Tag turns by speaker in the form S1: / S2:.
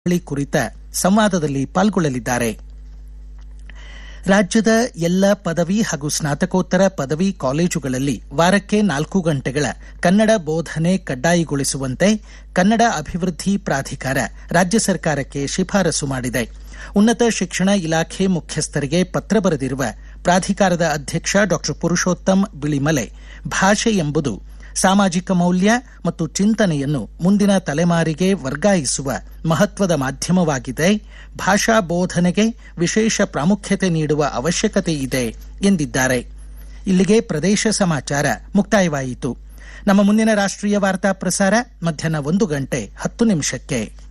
S1: ಕುರಿತ ಸಂವಾದದಲ್ಲಿ ಪಾಲ್ಗೊಳ್ಳಲಿದ್ದಾರೆ ರಾಜ್ಯದ ಎಲ್ಲ ಪದವಿ ಹಾಗೂ ಸ್ನಾತಕೋತ್ತರ ಪದವಿ ಕಾಲೇಜುಗಳಲ್ಲಿ ವಾರಕ್ಕೆ ನಾಲ್ಕು ಗಂಟೆಗಳ ಕನ್ನಡ ಬೋಧನೆ ಕಡ್ಡಾಯಗೊಳಿಸುವಂತೆ ಕನ್ನಡ ಅಭಿವೃದ್ಧಿ ಪ್ರಾಧಿಕಾರ ರಾಜ್ಯ ಸರ್ಕಾರಕ್ಕೆ ಶಿಫಾರಸು ಮಾಡಿದೆ ಉನ್ನತ ಶಿಕ್ಷಣ ಇಲಾಖೆ ಮುಖ್ಯಸ್ಥರಿಗೆ ಪತ್ರ ಬರೆದಿರುವ ಪ್ರಾಧಿಕಾರದ ಅಧ್ಯಕ್ಷ ಡಾ ಪುರುಷೋತ್ತಮ್ ಬಿಳಿಮಲೆ ಭಾಷೆ ಎಂಬುದು ಸಾಮಾಜಿಕ ಮೌಲ್ಯ ಮತ್ತು ಚಿಂತನೆಯನ್ನು ಮುಂದಿನ ತಲೆಮಾರಿಗೆ ವರ್ಗಾಯಿಸುವ ಮಹತ್ವದ ಮಾಧ್ಯಮವಾಗಿದೆ ಭಾಷಾ ಬೋಧನೆಗೆ ವಿಶೇಷ ಪ್ರಾಮುಖ್ಯತೆ ನೀಡುವ ಅವಶ್ಯಕತೆ ಇದೆ ಎಂದಿದ್ದಾರೆ ಇಲ್ಲಿಗೆ ಪ್ರದೇಶ ಸಮಾಚಾರ ಮುಕ್ತಾಯವಾಯಿತು ನಮ್ಮ ಮುಂದಿನ ರಾಷ್ಟ್ರೀಯ ವಾರ್ತಾ ಪ್ರಸಾರ ಮಧ್ಯಾಹ್ನ ಒಂದು ಗಂಟೆ ಹತ್ತು ನಿಮಿಷಕ್ಕೆ